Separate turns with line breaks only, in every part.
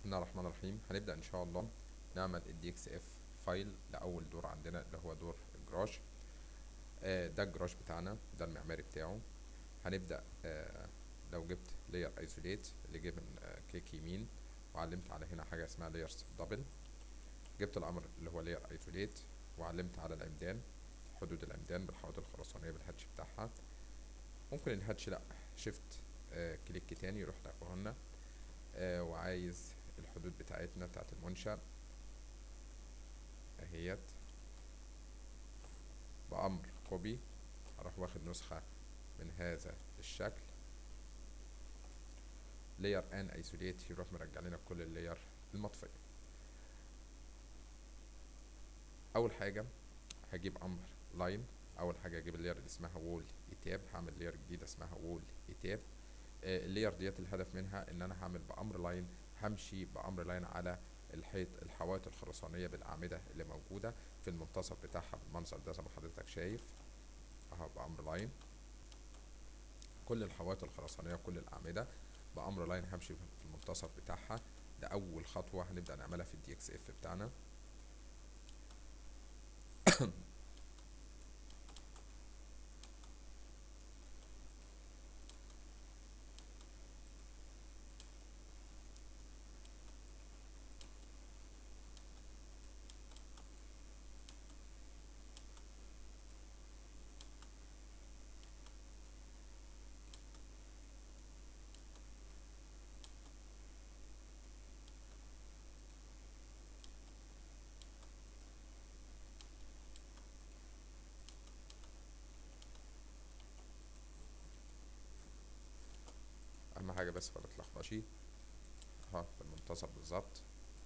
بسم الله الرحمن الرحيم هنبدأ إن شاء الله نعمل ال DXF فايل لأول دور عندنا اللي هو دور الجراج آه، ده الجراج بتاعنا ده المعماري بتاعه هنبدأ آه، لو جبت layer isolate اللي جه من آه، كليك يمين وعلمت على هنا حاجة اسمها layers دبل جبت الأمر اللي هو layer isolate وعلمت على العمدان حدود العمدان بالحواضر الخرسانية بالهاتش بتاعها ممكن الهاتش لأ شيفت كليك تاني يروح لنا آه وعايز الحدود بتاعتنا بتاعت المنشأ اهيت بأمر كوبي هروح واخد نسخة من هذا الشكل layer ان isolate يروح مرجع لنا كل اللاير المطفية أول حاجة هجيب أمر لاين أول حاجة هجيب اللاير اللي اسمها وول إتاب هعمل لاير جديدة اسمها وول إتاب اللاير ديت الهدف منها ان انا هعمل بامر لاين همشي بامر لاين على الحيط الحوائط الخرسانيه بالاعمده اللي موجوده في المنتصف بتاعها بالمنظر ده زي ما حضرتك شايف اهو بامر لاين كل الحوائط الخرسانيه وكل الاعمده بامر لاين همشي في المنتصف بتاعها ده اول خطوه هنبدا نعملها في الدي اكس اف بتاعنا اهم حاجه بس ما تتلخبطش اهو في المنتصف بالظبط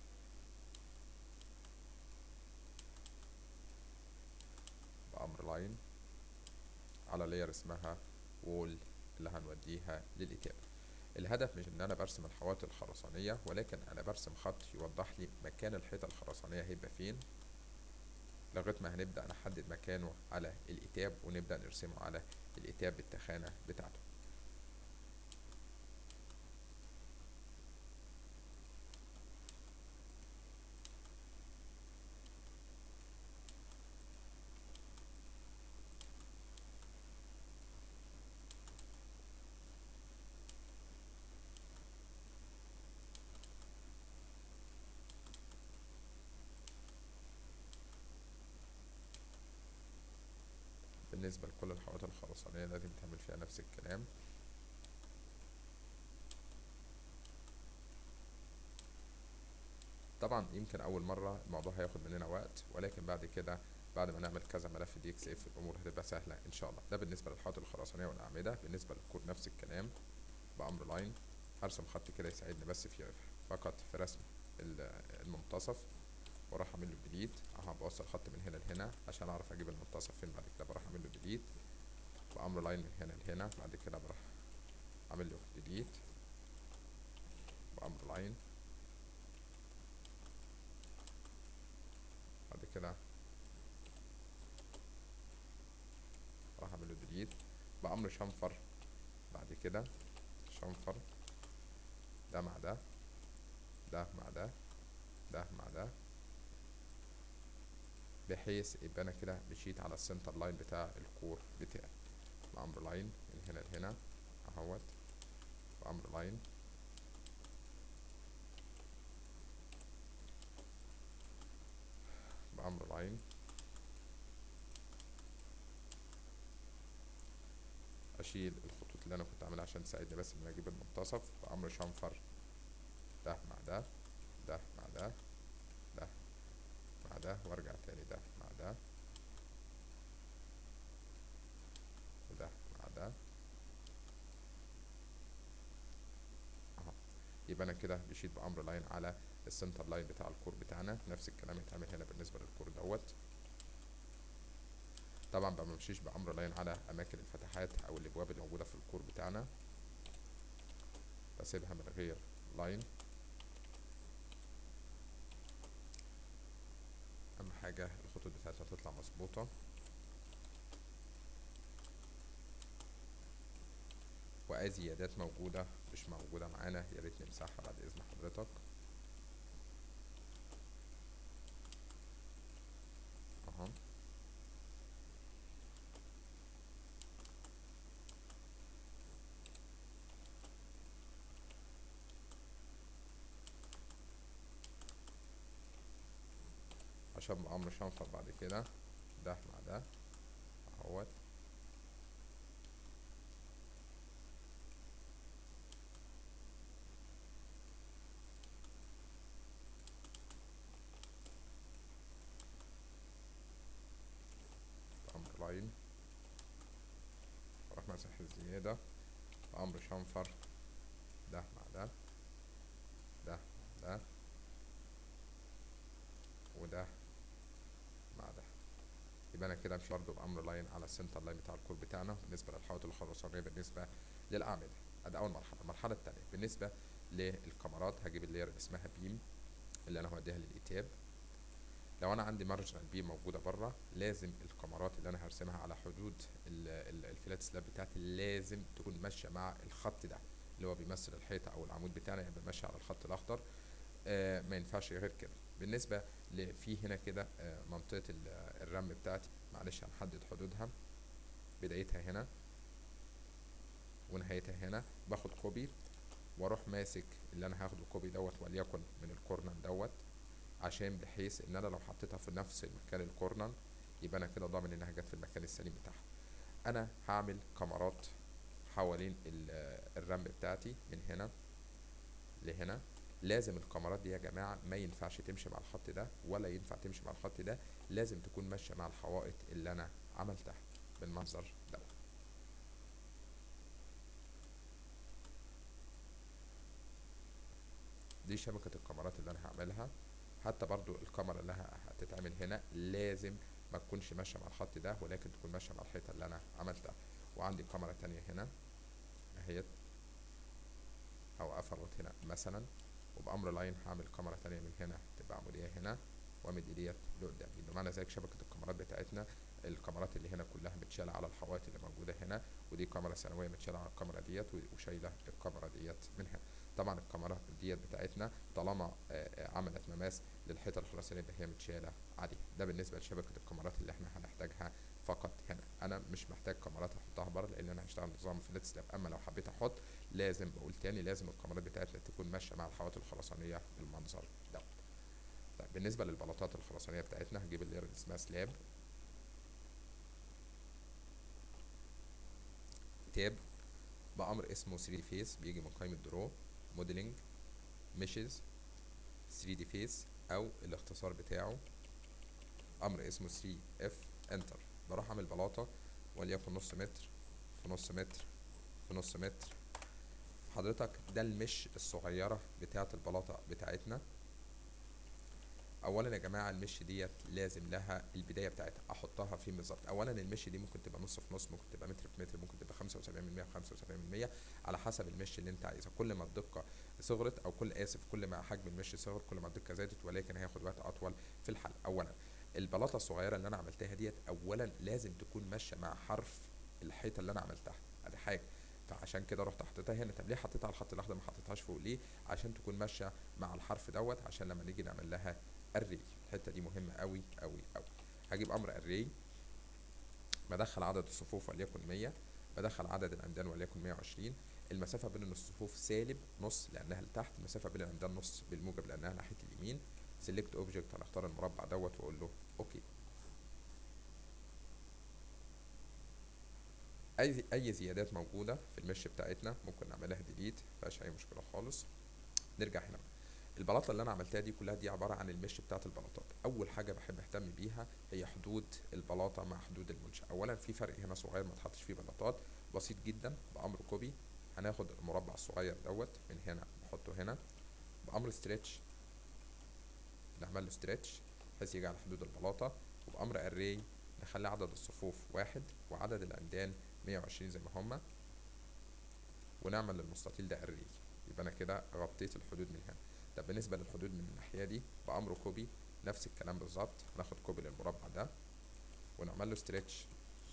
بامر لاين على لاير اسمها وول اللي هنوديها للإتابة الهدف مش ان انا برسم الحوائط الخرسانيه ولكن انا برسم خط يوضح لي مكان الحيطه الخرسانيه هيبقى فين لغايه ما هنبدا نحدد مكانه على الإتاب ونبدا نرسمه على الإتاب بالتخانه بتاعته بالنسبة لكل الحوائط الخرسانية لازم تعمل فيها نفس الكلام طبعا يمكن أول مرة الموضوع هياخد مننا وقت ولكن بعد كده بعد ما نعمل كذا ملف دي اكس اف الأمور هتبقى سهلة إن شاء الله ده بالنسبة للحوائط الخرسانية والأعمدة بالنسبة للكود نفس الكلام بأمر لاين هرسم خط كده يساعدني بس في فقط في رسم المنتصف واروح اعمل له ديليت اهو بوصل خط من هنا لهنا عشان اعرف اجيب المنتصف فين بعد كده بروح اعمل له ديليت بامر لاين من هنا لهنا بعد كده بروح اعمل له ديليت بامر لاين بعد كده راح اعمل له ديليت بامر شنفر بعد كده شنفر ده مع ده ده مع ده ده مع ده بحيث يبقى انا كده مشيت على السنتر لاين بتاع الكور بتاعي بأمر لاين من هنا لهنا اهوت بأمر لاين بأمر لاين اشيل الخطوط اللي انا كنت عاملها عشان تساعدني بس ان انا اجيب المنتصف بأمر شنفر ده مع ده ده مع ده ده مع ده وارجع تاني ده مع ده وده مع ده اهو يبقى انا كده مشيت بامر لاين على السنتر لاين بتاع الكور بتاعنا نفس الكلام يتعمل هنا بالنسبه للكور دوت طبعا بقى ممشيش بامر لاين على اماكن الفتحات او الابواب اللي موجوده في الكور بتاعنا بسيبها من غير لاين اهم حاجة الخطوط بتاعتها تطلع مظبوطة واي زيادات موجودة مش موجودة معانا يا ريت نمسحها بعد اذن حضرتك عشان بأمر شنفر بعد كده ده مع ده اهوت بأمر لاين اروح ماسح الزيادة بأمر شنفر ده مع ده ده مع ده وده مع ده يبقى انا كده امشي برضه بامر لاين على السنتر لاين بتاع الكور بتاعنا بالنسبه للحوائط الخرسانيه بالنسبه للاعمده ادي اول مرحله المرحله الثانيه بالنسبه للكاميرات هجيب اللير اللي اسمها بيم اللي انا هوديها للايتاب لو انا عندي مارجنال بيم موجوده بره لازم الكاميرات اللي انا هرسمها على حدود ال- ال- الفلات سلاب بتاعتي لازم تكون ماشيه مع الخط ده اللي هو بيمثل الحيطه او العمود بتاعنا يبقى ماشي على الخط الاخضر آه ما ينفعش غير كده بالنسبه ل- في هنا كده آه منطقه ال- الرم بتاعتي معلش هنحدد حدودها بدايتها هنا ونهايتها هنا باخد كوبي واروح ماسك اللي انا هاخده كوبي دوت وليكن من الكورنر دوت عشان بحيث ان انا لو حطيتها في نفس المكان الكورنر يبقى انا كده ضامن انها جت في المكان السليم بتاعها انا هعمل كمرات حوالين ال- الرم بتاعتي من هنا لهنا لازم الكاميرات دي يا جماعه ما ينفعش تمشي مع الخط ده ولا ينفع تمشي مع الخط ده لازم تكون ماشيه مع الحوائط اللي انا عملتها بالمنظر ده دي شبكه الكاميرات اللي انا هعملها حتى برضو الكاميرا اللي ه- هتتعمل هنا لازم ما تكونش ماشيه مع الخط ده ولكن تكون ماشيه مع الحيطه اللي انا عملتها وعندي كاميرا تانية هنا اهيت اوقفها لغايه هنا مثلا وبامر لاين هعمل كاميرا تانية من هنا تبقى عموديه هنا وامد ايديت لقدام يبقى معنى ذلك شبكه الكاميرات بتاعتنا الكاميرات اللي هنا كلها متشاله على الحوائط اللي موجوده هنا ودي كاميرا ثانويه متشاله على الكاميرا ديت و- وشايله الكاميرا ديت من هنا طبعا الكاميرا ديت بتاعتنا طالما آه، آه، عملت مماس للحيطه الخرسانيه يبقى هي متشاله عادي ده بالنسبه لشبكه الكاميرات اللي احنا هنحتاجها فقط هنا انا مش محتاج كاميرات احطها بره لان انا هشتغل نظام فلات سلاب اما لو حبيت احط لازم بقول تاني لازم الكاميرات بتاعتنا تكون ماشيه مع الحوائط الخرسانيه بالمنظر دوت طيب بالنسبه للبلاطات الخرسانيه بتاعتنا هجيب اللير اللي اسمها سلاب تاب بامر اسمه 3 دي فيس بيجي من قائمه درو موديلنج ميشز 3 دي فيس او الاختصار بتاعه امر اسمه 3 اف انتر بروح اعمل بلاطه وليكن نص متر في نص متر في نص متر حضرتك ده المش الصغيره بتاعه البلاطه بتاعتنا اولا يا جماعه المش ديت لازم لها البدايه بتاعتها احطها فين بالظبط اولا المش دي ممكن تبقى نص في نص ممكن تبقى متر في متر ممكن تبقى 75% في 75% على حسب المش اللي انت عايزها كل ما الدقه صغرت او كل اسف كل ما حجم المش صغر كل ما الدقه زادت ولكن هياخد وقت اطول في الحل اولا البلاطه الصغيره اللي انا عملتها ديت اولا لازم تكون ماشيه مع حرف الحيطه اللي انا عملتها ادي حاجه فعشان كده رحت حطيتها هنا طب ليه حطيتها على الخط الاخضر ما حطيتهاش فوق ليه عشان تكون ماشيه مع الحرف دوت عشان لما نيجي نعمل لها الري الحته دي مهمه قوي قوي قوي هجيب امر الري بدخل عدد الصفوف وليكن 100 بدخل عدد العمدان وليكن 120 المسافه بين الصفوف سالب نص لانها لتحت المسافه بين العمدان نص بالموجب لانها ناحيه اليمين سيلكت اوبجكت هنختار المربع دوت واقول له اوكي اي اي زيادات موجوده في المش بتاعتنا ممكن نعملها ديليت مفيهاش اي مشكله خالص نرجع هنا بقى. البلاطه اللي انا عملتها دي كلها دي عباره عن المش بتاعت البلاطات اول حاجه بحب اهتم بيها هي حدود البلاطه مع حدود المنشا اولا في فرق هنا صغير ما تحطش فيه بلاطات بسيط جدا بامر كوبي هناخد المربع الصغير دوت من هنا نحطه هنا بامر ستريتش نعمل له ستريتش بحيث يجي على حدود البلاطه وبامر اري نخلي عدد الصفوف واحد وعدد العمدان 120 زي ما هما ونعمل للمستطيل ده اري يبقى انا كده غطيت الحدود من هنا طب بالنسبه للحدود من الناحيه دي بامر كوبي نفس الكلام بالظبط هناخد كوبي للمربع ده ونعمل له ستريتش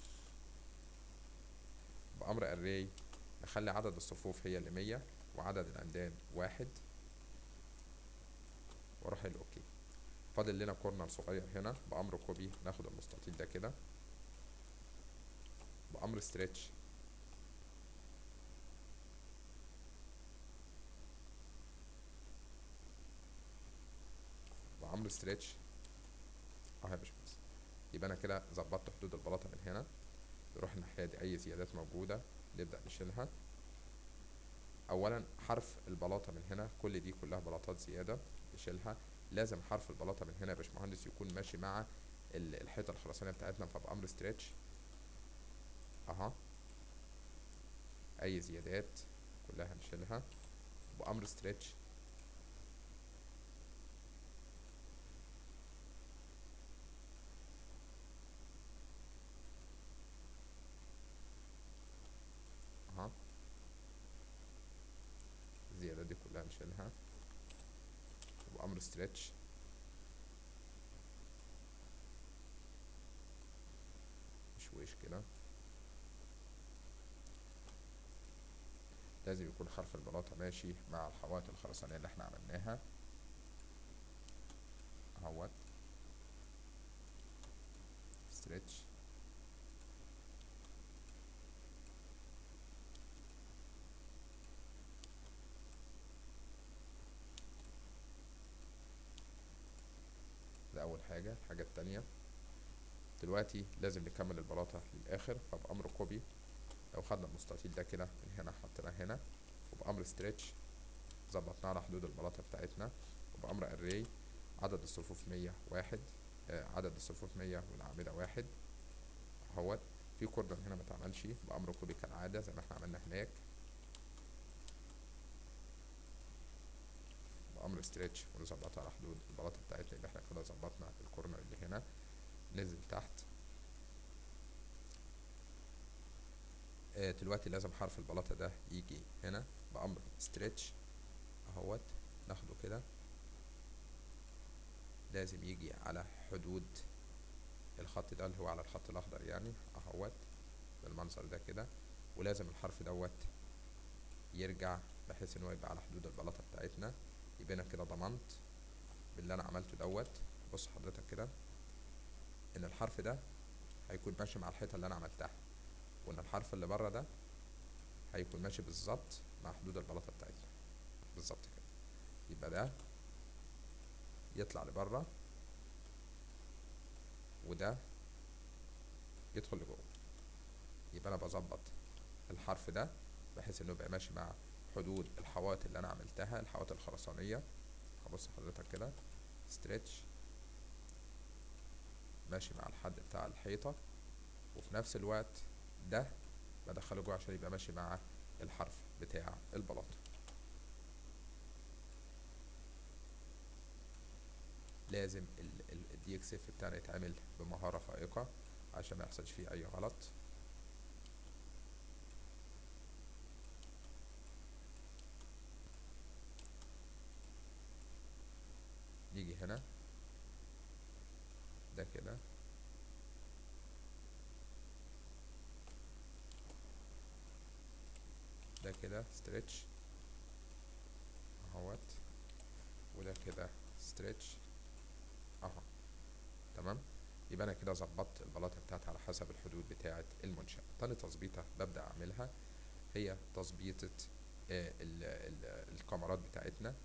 بامر اري نخلي عدد الصفوف هي اللي 100 وعدد العمدان واحد واروح قايل اوكي فاضل لنا كورنر صغير هنا بامر كوبي ناخد المستطيل ده كده بامر ستريتش بامر ستريتش اهو يا باشمهندس يبقى انا كده ظبطت حدود البلاطه من هنا نروح الناحيه دي اي زيادات موجوده نبدا نشيلها اولا حرف البلاطه من هنا كل دي كلها بلاطات زياده نشيلها لازم حرف البلاطه من هنا يا باشمهندس يكون ماشي مع ال- الحيطه الخرسانيه بتاعتنا فبامر ستريتش اها اي زيادات كلها نشيلها بامر ستريتش اها الزيادات دي كلها نشيلها وبأمر ستريتش شويش كده لازم يكون حرف البلاطة ماشي مع الحوائط الخرسانية اللي احنا عملناها اهوت ستريتش ده أول حاجة الحاجة التانية دلوقتي لازم نكمل البلاطة للآخر فبأمر كوبي لو خدنا المستطيل ده كده من هنا حطيناه هنا وبأمر ستريتش ظبطناه على حدود البلاطة بتاعتنا وبأمر أري عدد الصفوف مية واحد آه عدد الصفوف مية والأعمدة واحد اهوت في كوردن هنا متعملش بأمر كوبي كالعادة زي ما احنا عملنا هناك بأمر ستريتش ونظبطها على حدود البلاطة بتاعتنا يبقى احنا كده ظبطنا الكورنر اللي هنا نزل تحت آه دلوقتي لازم حرف البلاطة ده يجي هنا بأمر ستريتش اهوت ناخده كده لازم يجي على حدود الخط ده اللي هو على الخط الأخضر يعني اهوت بالمنظر ده كده ولازم الحرف دوت يرجع بحيث ان هو يبقى على حدود البلاطة بتاعتنا يبقى انا كده ضمنت باللي انا عملته دوت بص حضرتك كده ان الحرف ده هيكون ماشي مع الحيطه اللي انا عملتها وان الحرف اللي بره ده هيكون ماشي بالظبط مع حدود البلاطه بتاعتنا بالظبط كده يبقى ده يطلع لبره وده يدخل لجوه يبقى انا بظبط الحرف ده بحيث انه يبقى ماشي مع حدود الحوائط اللي انا عملتها الحوائط الخرسانيه هبص حضرتك كده ستريتش ماشي مع الحد بتاع الحيطه وفي نفس الوقت ده بدخله جوه عشان يبقى ماشي مع الحرف بتاع البلاطه لازم الدي اكس اف بتاعنا يتعمل بمهاره فائقه عشان ما يحصلش فيه اي غلط نيجي هنا ده كده ده كده ستريتش اهوت وده كده ستريتش اهو تمام يبقى انا كده ظبطت البلاطه بتاعتي على حسب الحدود بتاعه المنشأ تاني تظبيطه ببدأ اعملها هي تظبيطه آه ال ال الكاميرات بتاعتنا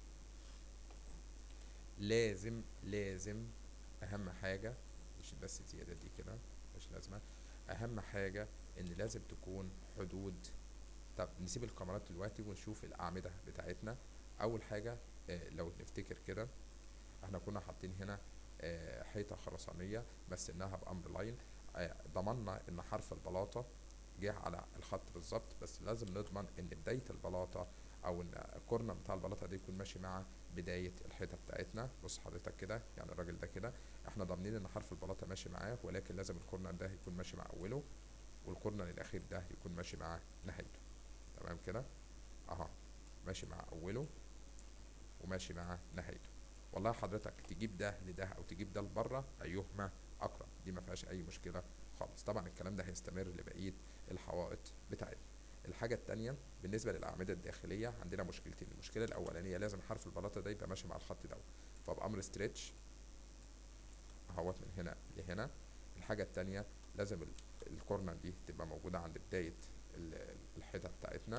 لازم لازم اهم حاجه مش بس الزيادات دي كده مش لازمه اهم حاجه ان لازم تكون حدود طب نسيب الكاميرات دلوقتي ونشوف الاعمده بتاعتنا اول حاجه آه لو نفتكر كده احنا كنا حاطين هنا آه حيطه خرسانيه مثلناها بامر لاين آه ضمننا ان حرف البلاطه جه على الخط بالظبط بس لازم نضمن ان بدايه البلاطه او ان الكورنر بتاع البلاطه دي يكون ماشي مع بدايه الحيطه بتاعتنا بص حضرتك كده يعني الراجل ده كده احنا ضامنين ان حرف البلاطه ماشي معاه ولكن لازم الكورنر ده يكون ماشي مع اوله والكورنر الاخير ده يكون ماشي مع نهايته تمام كده اهو ماشي مع اوله وماشي مع نهايته والله حضرتك تجيب ده لده او تجيب ده لبره ايهما اقرب دي ما فيهاش اي مشكله خالص طبعا الكلام ده هيستمر لبقيه الحوائط بتاعتنا الحاجة التانية بالنسبة للأعمدة الداخلية عندنا مشكلتين المشكلة الأولانية لازم حرف البلاطة ده يبقى ماشي مع الخط ده فبأمر ستريتش اهوت من هنا لهنا الحاجة التانية لازم الكورنر دي تبقى موجودة عند بداية الحيطة بتاعتنا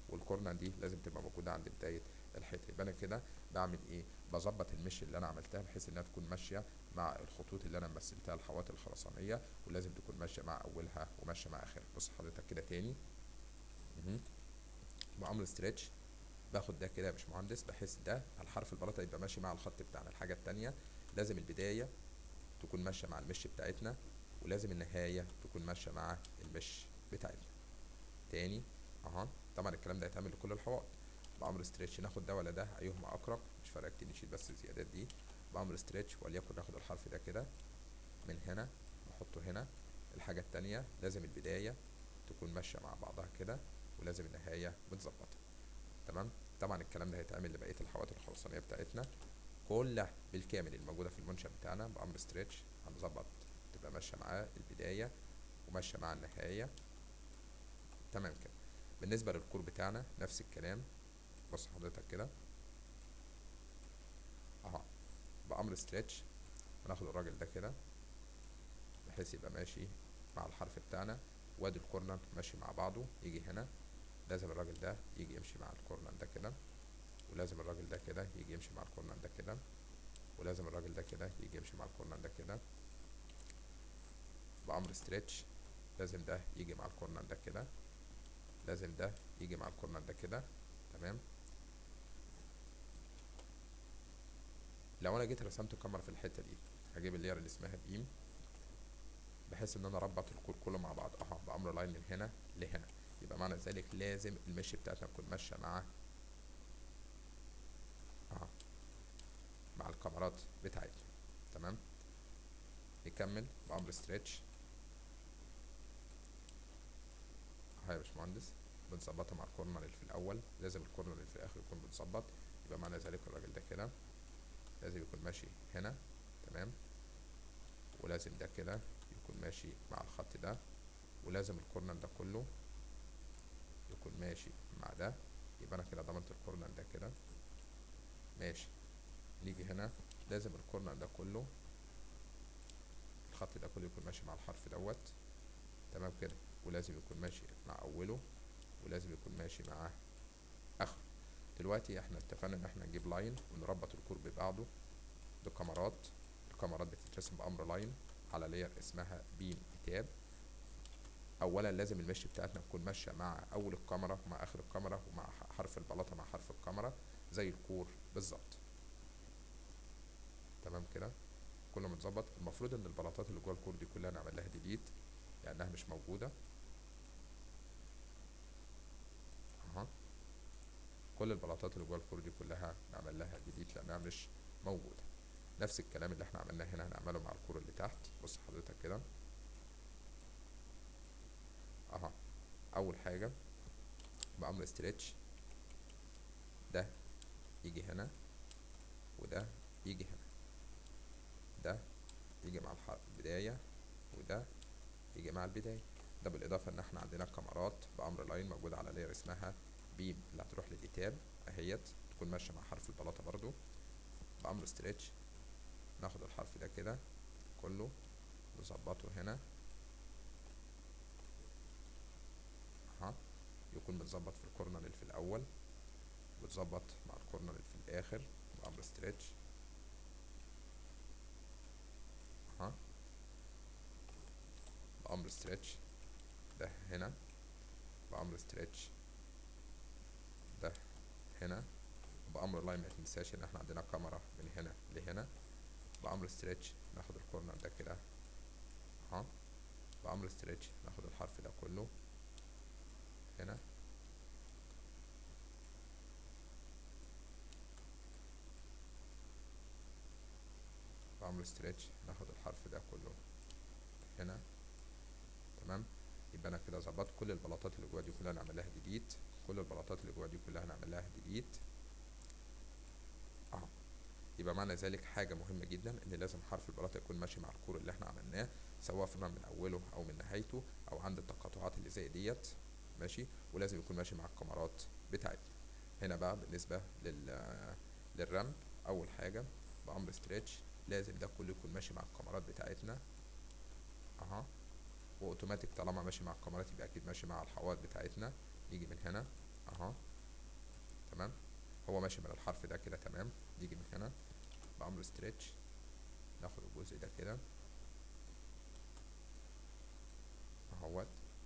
والكورنر دي لازم تبقى موجوده عند بدايه الحيطه يبقى انا كده بعمل ايه بظبط المش اللي انا عملتها بحيث انها تكون ماشيه مع الخطوط اللي انا مثلتها الحواف الخرسانيه ولازم تكون ماشيه مع اولها وماشيه مع اخرها بص حضرتك كده تاني مهم. بعمل ستريتش باخد ده كده يا باشمهندس بحيث ده الحرف البلاطه يبقى ماشي مع الخط بتاعنا الحاجه التانيه لازم البدايه تكون ماشيه مع المش بتاعتنا ولازم النهايه تكون ماشيه مع المش بتاعتنا تاني اها طبعا الكلام ده يتعمل لكل الحوائط بعمل ستريتش ناخد ده ولا ده ايهما اقرب مش فارقه كتير نشيل بس الزيادات دي بعمل ستريتش وليكن ناخد الحرف ده كده من هنا نحطه هنا الحاجه التانيه لازم البدايه تكون ماشيه مع بعضها كده ولازم النهايه متظبطه تمام طبعا الكلام ده هيتعمل لبقيه الحوائط الخرسانيه بتاعتنا كلها بالكامل الموجوده في المنشا بتاعنا بامر ستريتش هنظبط تبقى ماشيه معاه البدايه وماشيه مع النهايه تمام كده بالنسبه للكور بتاعنا نفس الكلام بص حضرتك كده اهو بامر ستريتش هناخد الراجل ده كده بحيث يبقى ماشي مع الحرف بتاعنا وادي الكورنر ماشي مع بعضه يجي هنا لازم الراجل ده يجي يمشي مع الكورنر ده كده ولازم الراجل ده كده يجي يمشي مع الكورنر ده كده ولازم الراجل ده كده يجي يمشي مع الكورنر ده كده بأمر ستريتش لازم ده يجي مع الكورنر ده كده لازم ده يجي مع الكورنر ده كده تمام لو انا جيت رسمت كاميرا في الحته دي هجيب اللير اللي اسمها بيم بحيث ان انا اربط الكور كله مع بعض اهو بامر لاين من هنا لهنا يبقى معنى ذلك لازم المشي بتاعتنا تكون ماشيه مع اهو مع الكاميرات بتاعتنا تمام نكمل بامر ستريتش اهو يا باشمهندس بنظبطها مع الكورنر اللي في الاول لازم الكورنر اللي في الاخر يكون متظبط يبقى معنى ذلك الراجل ده كده لازم يكون ماشي هنا تمام ولازم ده كده يكون ماشي مع الخط ده ولازم الكورنر ده كله يكون ماشي مع ده يبقى انا كده ضمنت الكورنر ده كده ماشي نيجي هنا لازم الكورنر ده كله الخط ده كله يكون ماشي مع الحرف دوت تمام كده ولازم يكون ماشي مع اوله ولازم يكون ماشي مع اخره دلوقتي احنا اتفقنا ان احنا نجيب لاين ونربط الكور ببعضه بكاميرات الكاميرات بتترسم بامر لاين على لير اسمها بيم كتاب اولا لازم المشي بتاعتنا تكون ماشيه مع اول الكاميرا ومع اخر الكاميرا ومع حرف البلاطه مع حرف الكاميرا زي الكور بالظبط تمام كده كله متظبط المفروض ان البلاطات اللي جوه الكور دي كلها نعمل لها ديليت لانها مش موجوده اها كل البلاطات اللي جوه الكور دي كلها نعمل لها ديليت لانها مش موجوده نفس الكلام اللي احنا عملناه هنا هنعمله مع الكور اللي تحت بص حضرتك كده اها اول حاجه بامر ستريتش ده يجي هنا وده يجي هنا ده يجي مع البدايه وده يجي مع البدايه ده بالاضافه ان احنا عندنا كاميرات بامر لاين موجوده على لير اسمها بيم اللي هتروح للإتاب اهيت تكون ماشيه مع حرف البلاطه برضو بامر ستريتش ناخد الحرف ده كده كله نظبطه هنا اها يكون متظبط في الكورنر اللي في الاول وتظبط مع الكورنر اللي في الاخر بامر ستريتش اها بامر ستريتش ده هنا بامر ستريتش ده هنا بامر لاين ما تنساش ان احنا عندنا كاميرا من هنا لهنا بامر ستريتش ناخد الكورنر ده كده اها بامر ستريتش ناخد الحرف ده كله هنا بعمل ستريتش ناخد الحرف ده كله هنا تمام يبقى انا كده ظبطت كل البلاطات اللي جوه دي كلها نعمل لها ديليت كل البلاطات اللي جوه دي كلها نعمل لها ديليت اهو يبقى معنى ذلك حاجه مهمه جدا ان لازم حرف البلاطه يكون ماشي مع الكور اللي احنا عملناه سواء فرنا من اوله او من نهايته او عند التقاطعات اللي زي ديت ماشي ولازم يكون ماشي مع الكاميرات بتاعتنا هنا بقى بالنسبه لل للرمل اول حاجه بامر ستريتش لازم ده كله يكون ماشي مع الكاميرات بتاعتنا اها واوتوماتيك طالما ماشي مع الكاميرات يبقى اكيد ماشي مع الحوائط بتاعتنا يجي من هنا اهو تمام هو ماشي من الحرف ده كده تمام نيجي من هنا بأمر ستريتش ناخد الجزء ده كده اهوت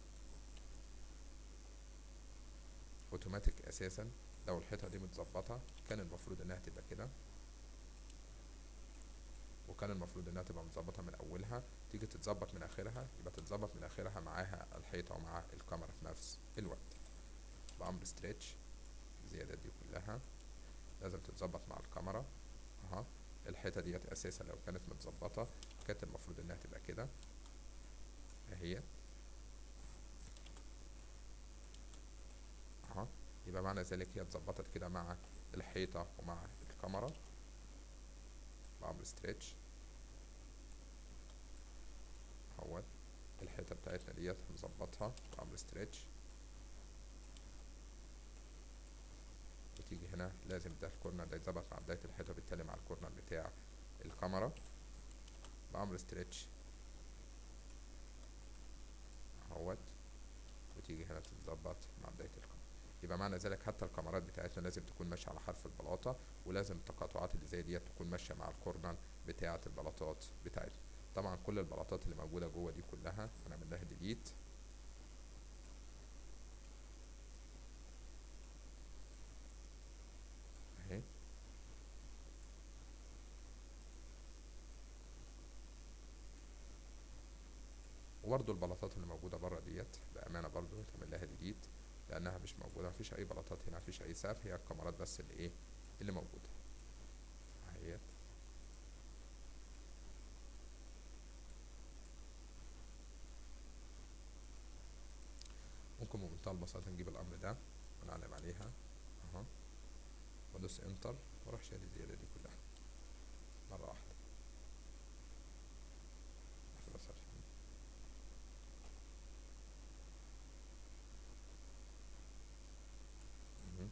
اوتوماتيك اساسا لو الحيطه دي متظبطه كان المفروض انها تبقى كده وكان المفروض انها تبقى متظبطه من اولها تيجي تتظبط من اخرها يبقى تتظبط من اخرها معاها الحيطه ومع الكاميرا في نفس الوقت بامر ستريتش الزيادات دي كلها لازم تتظبط مع الكاميرا اها الحيطه ديت اساسا لو كانت متظبطه كانت المفروض انها تبقى كده اهي اها يبقى معنى ذلك هي اتظبطت كده مع الحيطه ومع الكاميرا بعمل ستريتش اهوت الحيطه بتاعتنا ديت هنظبطها بعمل ستريتش وتيجي هنا لازم ده الكورنر ده يتظبط مع بدايه الحيطه بالتالي مع الكورنر بتاع الكاميرا بعمل ستريتش اهوت وتيجي هنا تتظبط مع بدايه الكاميرا يبقى معنى ذلك حتى الكاميرات بتاعتنا لازم تكون ماشيه على حرف البلاطه ولازم التقاطعات اللي زي ديت تكون ماشيه مع الكورنر بتاعه البلاطات بتاعتنا طبعا كل البلاطات اللي موجوده جوه دي كلها هنعمل لها ديليت اهي وبرضه البلاطات اللي موجوده بره ديت بامانه برضه هتعمل لها ديليت لانها مش موجوده مفيش اي بلاطات هنا مفيش اي سقف هي الكاميرات بس اللي ايه اللي موجوده اهيت ممكن بمنتهى البساطه نجيب الامر ده ونعلم عليها اهو وادوس انتر واروح شايل الزياده دي كلها مره واحده لحظة بس عشان مهم.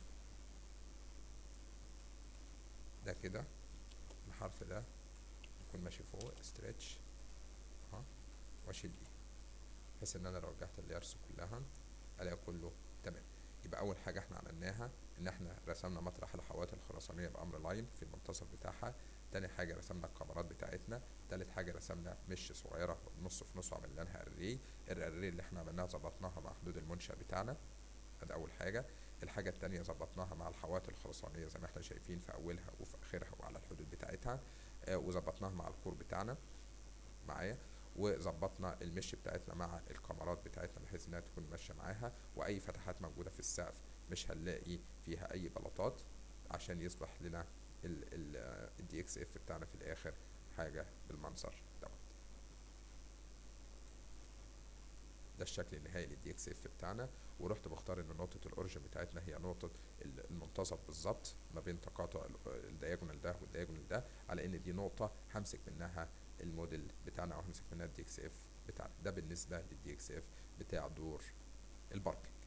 ده كده الحرف ده يكون ماشي فوق ستريتش اهو واشيل دي بحيث ان انا لو رجعت اللايرز كلها الاقي كله تمام يبقى اول حاجه احنا عملناها ان احنا رسمنا مطرح الحوائط الخرسانيه بامر لاين في المنتصف بتاعها تاني حاجه رسمنا الكاميرات بتاعتنا تالت حاجه رسمنا مش صغيره نص في نص وعملنا لها اري الاري اللي احنا عملناها ظبطناها مع حدود المنشا بتاعنا ده اول حاجه الحاجه التانية ظبطناها مع الحوائط الخرسانيه زي ما احنا شايفين في اولها وفي اخرها وعلى الحدود بتاعتها آه وظبطناها مع الكور بتاعنا معايا وظبطنا المش بتاعتنا مع الكاميرات بتاعتنا بحيث انها تكون ماشيه معاها واي فتحات موجوده في السقف مش هنلاقي فيها اي بلاطات عشان يصبح لنا الدي اكس اف بتاعنا في الاخر حاجه بالمنظر دوت ده الشكل النهائي للدي اكس اف بتاعنا ورحت بختار ان نقطه الاوريجن بتاعتنا هي نقطه المنتصف بالظبط ما بين تقاطع الدياجونال ده والدياجونال ده على ان دي نقطه همسك منها الموديل بتاعنا او همسك منها الدي اكس اف بتاعنا ده بالنسبه للدي اكس اف بتاع دور الباركنج